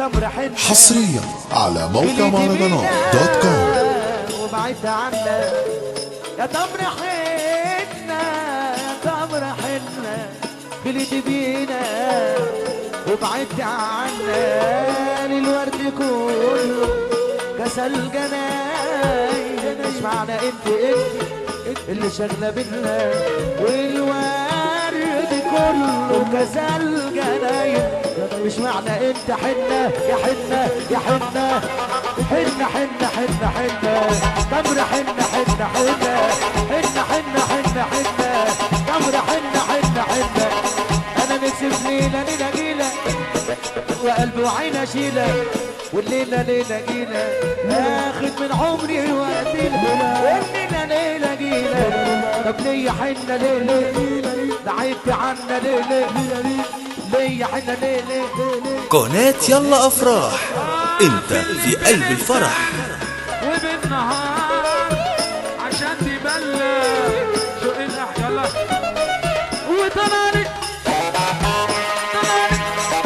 تمر حنة حصريا على موقع مهرجانات دوت كوم وبعدت عنا يا تمر حنة يا تمر حنة خليت بينا وبعدت عنا للورد كله كسل جناي مش معنى انت انت اللي شغله بينا والورد كله كسل جناي مش معنى انت حنه يا حنه يا حنه حنه حنه حنه حنه تمر حنه حنه حنه حنه حنه حنه حنه تمر حنه حنه حنه انا نفسي في ليله ليله جيله وقلبي وعيني اشيله والليله ليله جيله اخد من عمري وقتيله والليله ليله جيله طب ليه حنه ليه ليه دعيت عنا ليه ليه ليه حنه ليه ليه ليه قناة يلا أفراح أنت في قلب الفرح وبالنهار عشان تبلغ شو إلح يلا وطلعني طلعني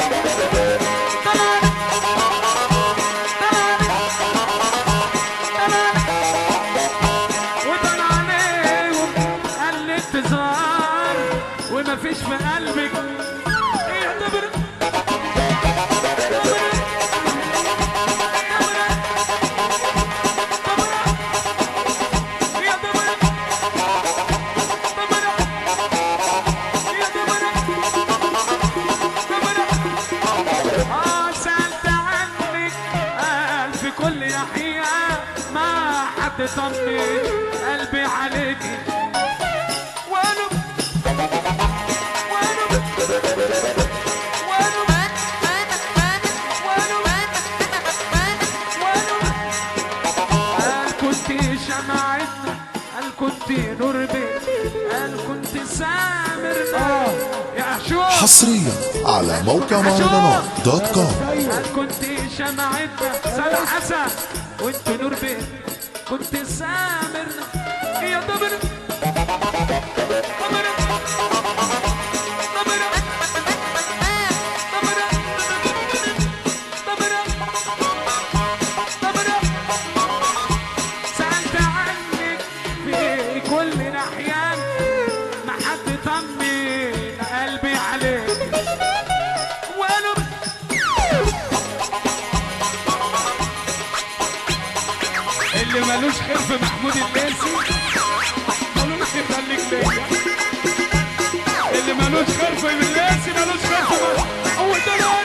طلعني طلعني طلعني وطلعني قال انتظار وما فيش في قلبك اعتبر آه سألت عنك قال في كل يحيى ما حد طمني قلبي عليكي وانا وانا وانا وانا قال كنت شمعتنا قال كنت نور بيت قال كنت سامرنا يا شو حصريا على موقع مهرجانات دوت كوم قال كنت شمعتنا سامع حسن وانت نور بيت كنت سامرنا يا ضمر ضمر ضمر ضمر ضمر ضمر سألت عنك في كل ناحية ما حد طمن قلبي عليك وانا اللي ملوش خير في محمود الليثي ملوش يخليك ليا اللي ملوش خير في الليثي ملوش خير في مصر هو دلال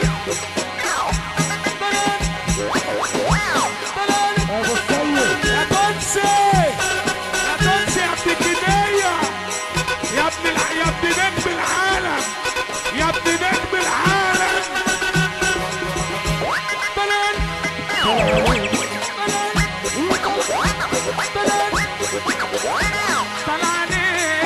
دلال دلال يا تونسي يا تونسي يا ابن الجنية يا ابن الع... يا ابن نجم العالم يا ابن نجم العالم دلال طلعني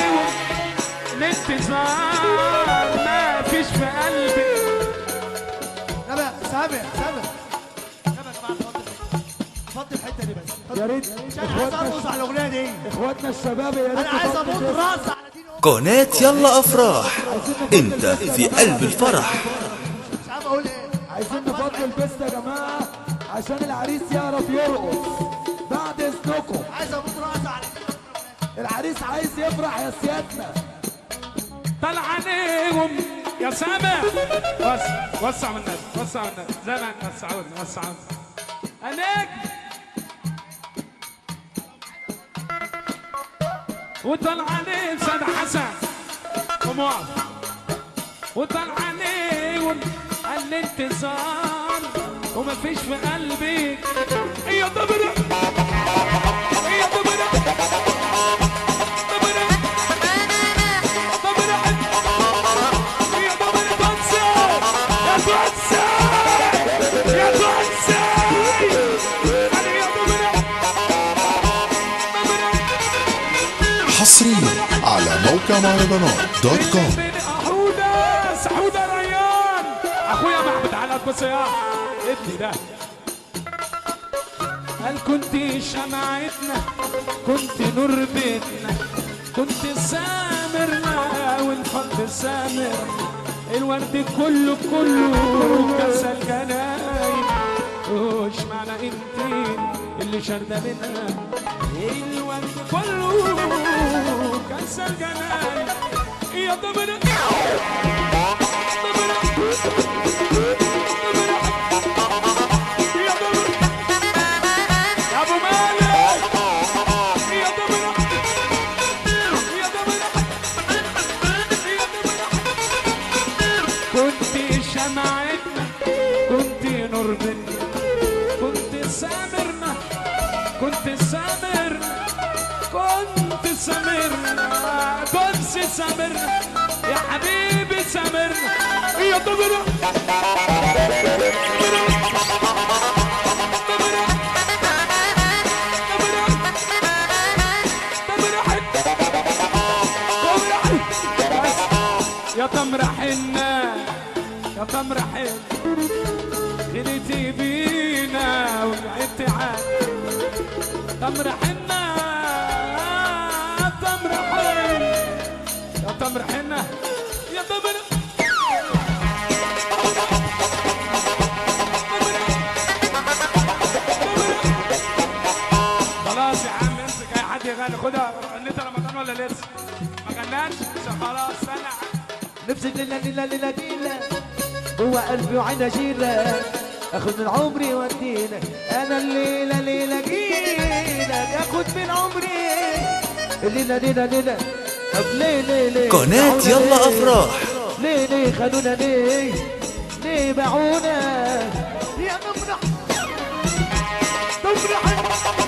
الانتظار ما فيش في قلبي سامع سامع سامع سامع يا جماعه فضي الحته دي بس يا ريت عشان عايز ارقص على الاغنيه دي اخواتنا الشباب يا ريت انا عايز تفضل اموت الاسم. راس على دين امي قناة يلا أفراح أنت في قلب الفرح مش عارف اقول ايه عايزين نفضي البيست يا جماعه عشان العريس يعرف يرقص بعد اذنكم عايز اموت راس على دين امي العريس عايز يفرح يا سيادنا طلعانيهم يا سامع وسع وسع من الناس وسع من الناس زي ما انت وسعونا وسعونا هناك وطلعاني سيد حسن وموقف وطلعانيهم الانتظار وما فيش في قلبي يا ضبرة يا ضبرة ضبرة ضبرة يا ضبرة تونسي يا تونسي يا تونسي أنا يا ضبرة ضبرة حصريا على موقع مهرجانات دوت كوم حودة سعودة ريان اخويا محمد على تبص يا ابني ده قال كنت شمعتنا كنت نور بيتنا كنت سامرنا والفضل سامر الورد كله كله كسل جناين وش معنى انت اللي شارده منها الوقت كله كسر جنان يا ضمنا ضمنا ضمنا يا ضمنا يا ابو مالك يا ضمنا يا ضمنا يا ضمنا كنت شمعتنا كنت نور منا كنت سامرنا كنت سامرنا كنت سامرنا كنت سامرنا يا حبيبي سامرنا يا ضمنا ضمنا ضمنا ضمنا ضمنا حتة ضمنا حتة بس يا تمر حنة يا تمر حنة خليتي بينا وبعدتي عني تمر حنة تمر حنة يا تمر حنة يا تمر خلاص يا عم امسك اي حد يغني خدها غنيت رمضان ولا لسه؟ ما غناش عشان خلاص استنى نفسي ليلة ليلة ليلة ليلة جوا قلبي وعينها جيلة اخد من عمري واديلك انا الليلة ليلة جيلك اخد من عمري الليلة ليلة ليلة طب ليه ليه ليه قناة باعونا يلا ليه؟ أفراح. ليه ليه خدونا ليه ليه باعونا يا نمرح نمرح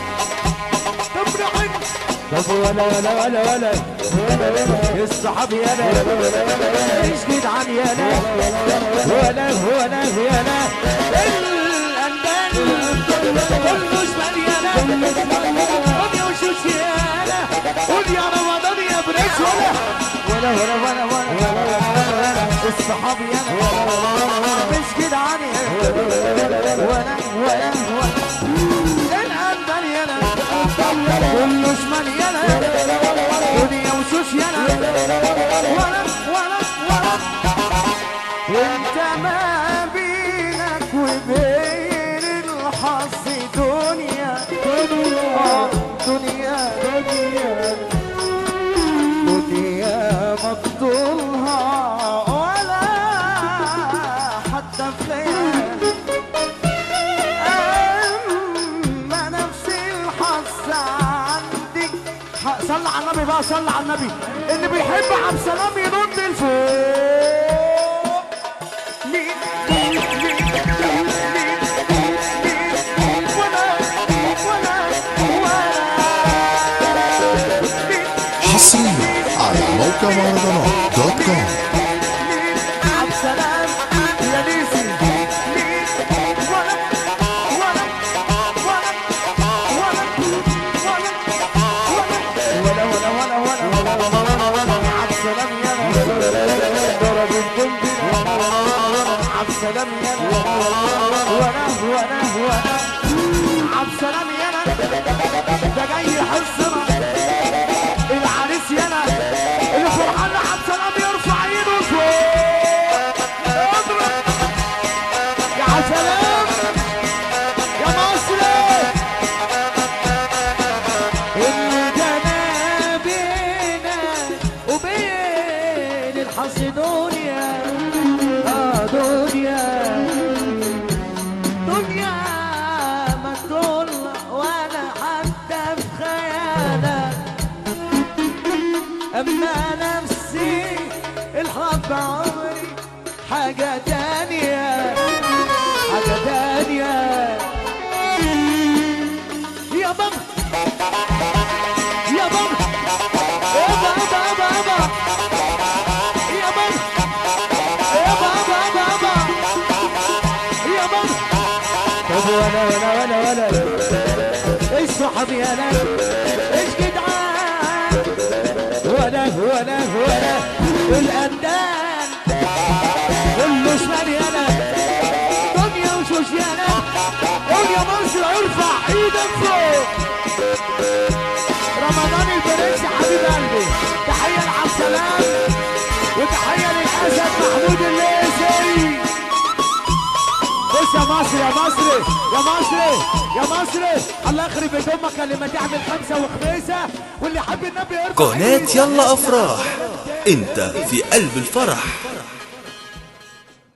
نمرح طب ولا ولا ولا ولا الصحاب يا لا ايش جدعان يا لا ولا ولا يا لا الاندال كله شمال يا لا دنيا وشوش يا لا قول يا رمضان يا بريش ولا ولا ولا ولا ولا ولا الصحاب يا لا مش جدعان يا لا ولا ولا ولا الأندال يا لا كله شمال يا لا دنيا وشوش يا لا ولا ولا ولا وانت ما بينك وبين الحظ دنيا دنيا دنيا دنيا دنيا مقتولها ولا حتى خير أما نفس الحظ عندك ح- صل على النبي بقى صل على النبي اللي بيحب عبد السلام ينط لفوق مين مين مين مين مين مين ولا ولا ولا مين حصريا على موقع مهرجانات دوت كوم عبد السلام يا نيسي مين ولا ولا ولا ولا ولا ولا ولا ولا ولا ولا عبد السلام يا ضرب الجنب عبد السلام يا ولا ولا ولا عبد السلام يا ده جاي يحصنا العريس يانا اللي فرحان عبد السلام يرفع ايده فوق اضرب يا عبد السلام يا مصر اللي جانا بينا وبين الحظ دنيا اه دنيا دنيا ما تطول ولا حتى في خيالك اما نفسي الحب عمري حاجة تانية حاجة تانية يا بابا يا بابا يا بابا بابا يا بابا يا بابا بابا يا بابا طب ولا ولا ولا ولا ايش صحابي يا ناس ايش جدعان ولا ولا ولا الاندان كله شمال يالا دنيا وشوش يالا قول يا مصر ارفع ايدك فوق رمضان البرنس حبيب قلبي تحية لعبد السلام وتحية للأسد محمود الليثي بص يا مصري يا مصري يا مصري يا مصري الله يخرب بيت امك اللي ما تعمل خمسه وخميسه واللي حب النبي يرفع قناة إيده. يلا أفراح انت في قلب الفرح